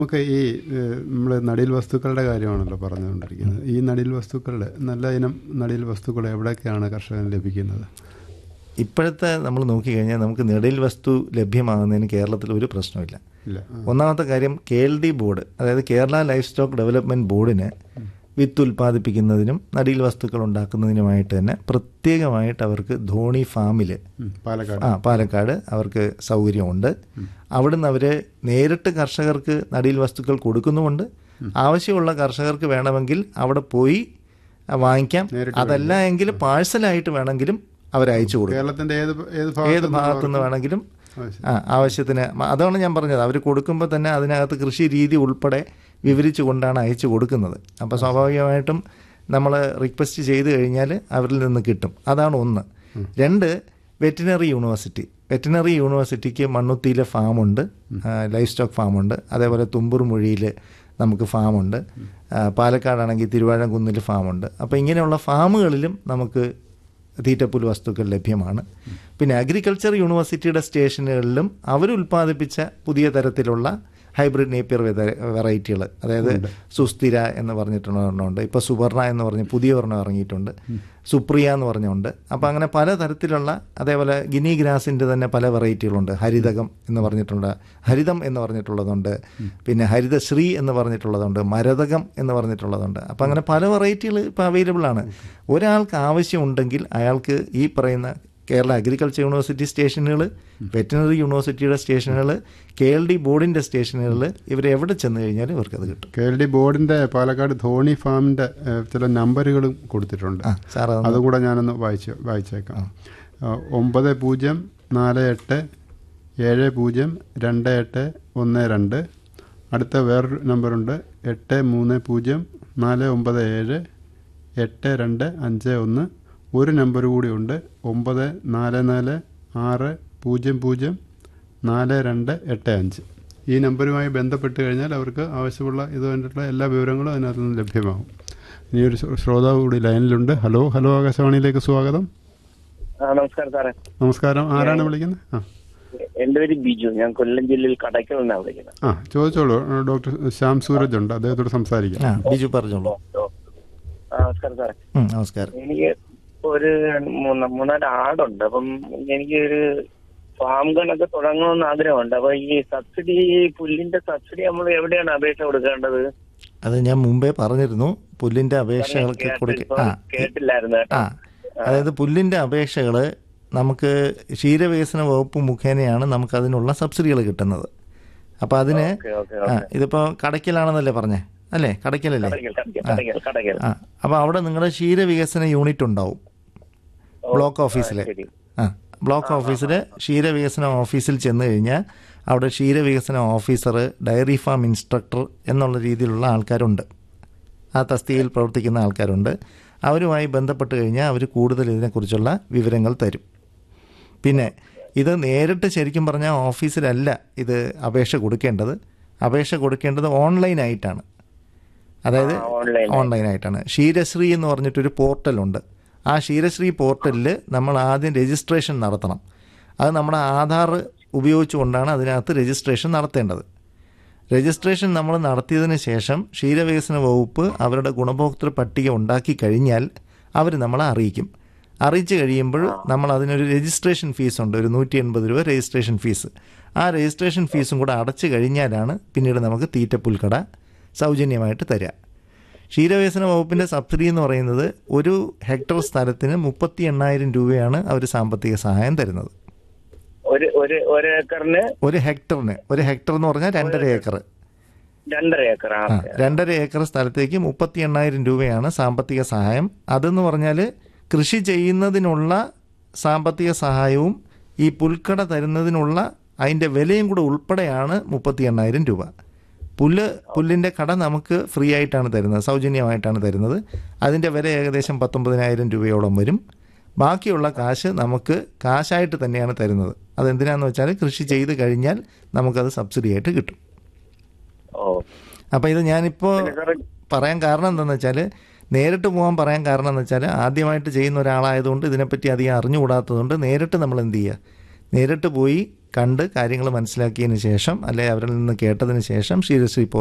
നമുക്ക് ഈ നമ്മൾ നടീൽ വസ്തുക്കളുടെ കാര്യമാണല്ലോ പറഞ്ഞുകൊണ്ടിരിക്കുന്നത് ഈ നടീൽ വസ്തുക്കളുടെ നല്ല ഇനം നടീൽ വസ്തുക്കൾ എവിടെയൊക്കെയാണ് കർഷകന് ലഭിക്കുന്നത് ഇപ്പോഴത്തെ നമ്മൾ നോക്കിക്കഴിഞ്ഞാൽ നമുക്ക് നെടിൽ വസ്തു ലഭ്യമാകുന്നതിന് കേരളത്തിൽ ഒരു പ്രശ്നമില്ല ഇല്ല ഒന്നാമത്തെ കാര്യം കെ എൽ ഡി ബോർഡ് അതായത് കേരള ലൈഫ് സ്റ്റോക്ക് ഡെവലപ്മെൻറ്റ് ബോർഡിന് വിത്ത് ഉൽപ്പാദിപ്പിക്കുന്നതിനും നടീൽ വസ്തുക്കൾ ഉണ്ടാക്കുന്നതിനുമായിട്ട് തന്നെ പ്രത്യേകമായിട്ട് അവർക്ക് ധോണി ഫാമിൽ ഉം, പാലക്കാട് ആ പാലക്കാട് അവർക്ക് സൗകര്യമുണ്ട് അവിടുന്ന് അവർ നേരിട്ട് കർഷകർക്ക് നടീൽ വസ്തുക്കൾ കൊടുക്കുന്നുമുണ്ട് ആവശ്യമുള്ള കർഷകർക്ക് വേണമെങ്കിൽ അവിടെ പോയി ആ, വാങ്ങിക്കാം അതല്ല എങ്കിൽ പാഴ്സലായിട്ട് വേണമെങ്കിലും അവർ അയച്ചു കൊടുക്കും കേരളത്തിന്റെ ഏത് ഏത് ഏത് ഭാഗത്ത് ഭാഗത്തു നിന്ന് വേണമെങ്കിലും ആവശ്യം. ആ ആവശ്യത്തിന് മ- അതാണ് ഞാൻ പറഞ്ഞത് അവർ കൊടുക്കുമ്പോൾ തന്നെ അതിനകത്ത് കൃഷി രീതി ഉൾപ്പെടെ വിവരിച്ചു കൊണ്ടാണ് അയച്ചു കൊടുക്കുന്നത് അപ്പോൾ സ്വാഭാവികമായിട്ടും നമ്മൾ റിക്വസ്റ്റ് ചെയ്ത് കഴിഞ്ഞാൽ അവരിൽ നിന്ന് കിട്ടും അതാണ് ഒന്ന് രണ്ട് വെറ്റിനറി യൂണിവേഴ്സിറ്റി വെറ്റിനറി യൂണിവേഴ്സിറ്റിക്ക് മണ്ണുത്തിയിലെ ഫാമുണ്ട് ലൈഫ് സ്റ്റോക്ക് ഫാമുണ്ട് അതേപോലെ തുമ്പൂർ മൊഴിയിൽ നമുക്ക് ഫാമുണ്ട് ആ, പാലക്കാടാണെങ്കിൽ തിരുവാഴംകുന്നിൽ ഫാമുണ്ട് അപ്പോൾ ഇങ്ങനെയുള്ള ഫാമുകളിലും നമുക്ക് തീറ്റപ്പുൽ വസ്തുക്കൾ ലഭ്യമാണ് പിന്നെ അഗ്രികൾച്ചർ യൂണിവേഴ്സിറ്റിയുടെ സ്റ്റേഷനുകളിലും അവർ ഉൽപ്പാദിപ്പിച്ച പുതിയ തരത്തിലുള്ള ഹൈബ്രിഡ് നേപ്പിയർ വെറൈറ്റികൾ അതായത് സുസ്ഥിര എന്ന് പറഞ്ഞിട്ടുള്ള ഒരെണ്ണമുണ്ട് ഇപ്പോൾ സുവർണ എന്ന് പറഞ്ഞ് പുതിയ ഒരെണ്ണം ഇറങ്ങിയിട്ടുണ്ട് സുപ്രിയ എന്ന് പറഞ്ഞുണ്ട് അപ്പോൾ അങ്ങനെ പല തരത്തിലുള്ള അതേപോലെ ഗിനി ഗ്രാസിൻ്റെ തന്നെ പല വെറൈറ്റികളുണ്ട് ഹരിതകം എന്ന് പറഞ്ഞിട്ടുണ്ട് ഹരിതം എന്ന് പറഞ്ഞിട്ടുള്ളതുണ്ട് പിന്നെ ഹരിതശ്രീ എന്ന് പറഞ്ഞിട്ടുള്ളതുണ്ട് മരതകം എന്ന് പറഞ്ഞിട്ടുള്ളതുണ്ട് അപ്പോൾ അങ്ങനെ പല വെറൈറ്റികൾ ഇപ്പോൾ അവൈലബിൾ ആണ് ഒരാൾക്ക് ആവശ്യമുണ്ടെങ്കിൽ അയാൾക്ക് ഈ പറയുന്ന കേരള അഗ്രികൾച്ചർ യൂണിവേഴ്സിറ്റി സ്റ്റേഷനുകൾ വെറ്റിനറി യൂണിവേഴ്സിറ്റിയുടെ സ്റ്റേഷനുകൾ കെ എൽ ഡി ബോർഡിൻ്റെ സ്റ്റേഷനുകളിൽ ഇവർ എവിടെ ചെന്ന് കഴിഞ്ഞാലും ഇവർക്കത് കിട്ടും കെ എൽ ഡി ബോർഡിന്റെ പാലക്കാട് ധോണി ഫാമിന്റെ ഏഹ്, ചില നമ്പറുകളും കൊടുത്തിട്ടുണ്ട് ആ സാർ അത് അതും കൂടെ ഞാനൊന്ന് വായിച്ചു വായിച്ചേക്കാം ആ, ഒമ്പത് പൂജ്യം നാല് എട്ട് ഏഴ് പൂജ്യം രണ്ട് എട്ട് ഒന്ന് രണ്ട് അടുത്ത വേറൊരു നമ്പറുണ്ട് എട്ട് മൂന്ന് പൂജ്യം നാല് ഒമ്പത് ഏഴ് എട്ട് രണ്ട് അഞ്ച് ഒന്ന് ഒരു നമ്പർ കൂടി ഉണ്ട് ഒമ്പത് നാല് നാല് ആറ് പൂജ്യം പൂജ്യം നാല് രണ്ട് എട്ട് അഞ്ച് ഈ നമ്പറുമായി ബന്ധപ്പെട്ട് കഴിഞ്ഞാൽ അവർക്ക് ആവശ്യമുള്ള ഇത് വേണ്ടിയിട്ടുള്ള എല്ലാ വിവരങ്ങളും അതിനകത്ത് നിന്ന് ലഭ്യമാകും ഇനി ഒരു ശ്ര- ശ്രോതാവ് കൂടി ലൈനിലുണ്ട് ഹലോ ഹലോ ആകാശവാണിയിലേക്ക് സ്വാഗതം ആ നമസ്കാരം സാറേ നമസ്കാരം ആരാണ് വിളിക്കുന്നത് ആ എന്റെ പേര് ബിജു ഞാൻ കൊല്ലം ജില്ലയിൽ കടയ്ക്കൽ നിന്നാണ് വിളിക്കുന്നത് ആ ചോദിച്ചോളൂ ഡോക്ടർ ശ്യാം സൂരജ് ഉണ്ട് അദ്ദേഹത്തോട് സംസാരിക്കാം ആ ബിജു പറഞ്ഞോളൂ ആ, നമസ്കാരം സാറേ ഉം, നമസ്കാരം എനിക്ക് ഒരു മൂന്ന് മൂന്നാല് ആടുണ്ട് അപ്പം എനിക്ക് ഒരു ഫാം കണക്ക് തുടങ്ങണമെന്ന് ആഗ്രഹമുണ്ട് അപ്പൊ ഈ സബ്സിഡി പുല്ലിന്റെ സബ്സിഡി നമ്മൾ എവിടെയാണ് അപേക്ഷ കൊടുക്കേണ്ടത് അത് ഞാൻ മുമ്പേ പറഞ്ഞിരുന്നു പുല്ലിൻ്റെ അപേക്ഷകൾക്ക് കൊടുക്ക കേട്ടിപ്പോ ആ കേട്ടില്ലായിരുന്നു കേട്ടോ ആ അതായത് പുല്ലിൻ്റെ അപേക്ഷകൾ നമുക്ക് ക്ഷീരവികസന വകുപ്പ് മുഖേനയാണ് നമുക്ക് അതിനുള്ള സബ്സിഡികൾ കിട്ടുന്നത് അപ്പോൾ അതിന് ഓക്കെ ഓക്കെ ആ ഇതിപ്പോൾ കടയ്ക്കലാണെന്നല്ലേ പറഞ്ഞേ അല്ലേ കടയ്ക്കലല്ലേ കടയ്ക്കൽ കടയ്ക്കൽ കടയ്ക്കൽ കടയ്ക്കൽ ആ അപ്പോൾ അവിടെ നിങ്ങളുടെ ക്ഷീരവികസന യൂണിറ്റ് ഉണ്ടാവും ബ്ലോക്ക് ഓഫീസിൽ ശരി ആ ബ്ലോക്ക് ഓഫീസിൽ ക്ഷീരവികസന ഓഫീസിൽ ചെന്ന് കഴിഞ്ഞാൽ അവിടെ ക്ഷീരവികസന ഓഫീസർ ഡയറി ഫാം ഇൻസ്ട്രക്ടർ എന്നുള്ള രീതിയിലുള്ള ആൾക്കാരുണ്ട് ആ തസ്തികയിൽ പ്രവർത്തിക്കുന്ന ആൾക്കാരുണ്ട് അവരുമായി ബന്ധപ്പെട്ട് കഴിഞ്ഞാൽ അവർ കൂടുതൽ ഇതിനെക്കുറിച്ചുള്ള വിവരങ്ങൾ തരും പിന്നെ ഇത് നേരിട്ട് ശരിക്കും പറഞ്ഞാൽ ഓഫീസിലല്ല ഇത് അപേക്ഷ കൊടുക്കേണ്ടത് അപേക്ഷ കൊടുക്കേണ്ടത് ഓൺലൈനായിട്ടാണ് അതായത് ഓൺലൈൻ ഓൺലൈനായിട്ടാണ് ക്ഷീരശ്രീ എന്ന് പറഞ്ഞിട്ടൊരു പോർട്ടലുണ്ട് ആ ക്ഷീരശ്രീ പോർട്ടലിൽ നമ്മൾ ആദ്യം രജിസ്ട്രേഷൻ നടത്തണം അത് നമ്മുടെ ആധാർ ഉപയോഗിച്ചുകൊണ്ടാണ് അതിനകത്ത് രജിസ്ട്രേഷൻ നടത്തേണ്ടത് രജിസ്ട്രേഷൻ നമ്മൾ നടത്തിയതിന് ശേഷം ക്ഷീരവികസന വകുപ്പ് അവരുടെ ഗുണഭോക്തൃ പട്ടിക ഉണ്ടാക്കി കഴിഞ്ഞാൽ അവർ നമ്മളെ അറിയിക്കും അറിയിച്ചു കഴിയുമ്പോൾ നമ്മൾ അതിനൊരു രജിസ്ട്രേഷൻ ഫീസ് ഉണ്ട് ഒരു നൂറ്റി എൺപത് രൂപ രജിസ്ട്രേഷൻ ഫീസ് ആ രജിസ്ട്രേഷൻ ഫീസും കൂടെ അടച്ചു കഴിഞ്ഞാലാണ് പിന്നീട് നമുക്ക് തീറ്റപ്പുൽക്കട സൗജന്യമായിട്ട് തരിക ക്ഷീരവികസന വകുപ്പിൻ്റെ സബ്സിഡി എന്ന് പറയുന്നത് ഒരു ഹെക്ടർ സ്ഥലത്തിന് മുപ്പത്തി എണ്ണായിരം രൂപയാണ് അവർ സാമ്പത്തിക സഹായം തരുന്നത് ഒരു ഒരു ഒരു ഏക്കറിന് ഒരു ഹെക്ടറിന് ഒരു ഹെക്ടർ എന്ന് പറഞ്ഞാൽ രണ്ടര ഏക്കർ രണ്ടര ഏക്കർ ആ ആ രണ്ടര ഏക്കർ സ്ഥലത്തേക്ക് മുപ്പത്തി എണ്ണായിരം രൂപയാണ് സാമ്പത്തിക സഹായം അതെന്ന് പറഞ്ഞാൽ കൃഷി ചെയ്യുന്നതിനുള്ള സാമ്പത്തിക സഹായവും ഈ പുൽക്കട തരുന്നതിനുള്ള അതിൻ്റെ വിലയും കൂടെ ഉൾപ്പെടെയാണ് മുപ്പത്തി എണ്ണായിരം രൂപ പുല്ല് പുല്ലിൻ്റെ കട നമുക്ക് ഫ്രീ ആയിട്ടാണ് തരുന്നത് സൗജന്യമായിട്ടാണ് തരുന്നത് അതിൻ്റെ വില ഏകദേശം പത്തൊമ്പതിനായിരം രൂപയോളം വരും ബാക്കിയുള്ള കാശ് നമുക്ക് കാശായിട്ട് തന്നെയാണ് തരുന്നത് അതെന്തിനാന്ന് വെച്ചാൽ കൃഷി ചെയ്ത് കഴിഞ്ഞാൽ നമുക്കത് സബ്സിഡി ആയിട്ട് കിട്ടും ഓ അപ്പോൾ ഇത് ഞാനിപ്പോൾ പിന്നെ സാറേ പറയാൻ കാരണം എന്താണെന്ന് വെച്ചാൽ നേരിട്ട് പോകാൻ പറയാൻ കാരണം എന്ന് വെച്ചാൽ ആദ്യമായിട്ട് ചെയ്യുന്ന ഒരാളായതുകൊണ്ട് ഇതിനെപ്പറ്റി അധികം അറിഞ്ഞുകൂടാത്തതുകൊണ്ട് നേരിട്ട് നമ്മൾ എന്ത് ചെയ്യുക നേരിട്ട് പോയി കണ്ട് കാര്യങ്ങൾ മനസ്സിലാക്കിയതിന് ശേഷം അല്ലെ അവരിൽ നിന്ന് കേട്ടതിന് ശേഷം സീരിയസ് റിപ്പോർട്ട്